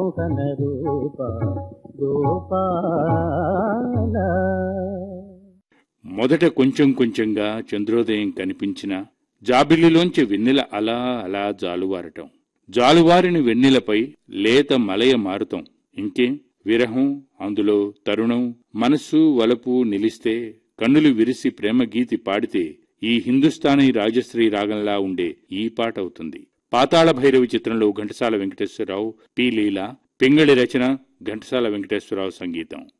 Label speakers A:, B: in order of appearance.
A: మోహన రూప గోపాల
B: మొదట కొంచెం కొంచెంగా చంద్రోదయం కనిపించిన జాబిల్లిలోంచి వెన్నెల అలా అలా జాలువారటం జాలువారిన వెన్నెలపై లేత మలయ మారుతాం ఇంకేం విరహం అందులో తరుణం మనస్సు వలపు నిలిస్తే కన్నులు విరిసి ప్రేమ గీతి పాడితే ఈ హిందుస్థానీ రాజశ్రీ రాగంలా ఉండే ఈ పాట అవుతుంది పాతాళ భైరవి చిత్రంలో ఘంటసాల వెంకటేశ్వరరావు పి లీల పింగళి రచన ఘంటసాల వెంకటేశ్వరరావు సంగీతం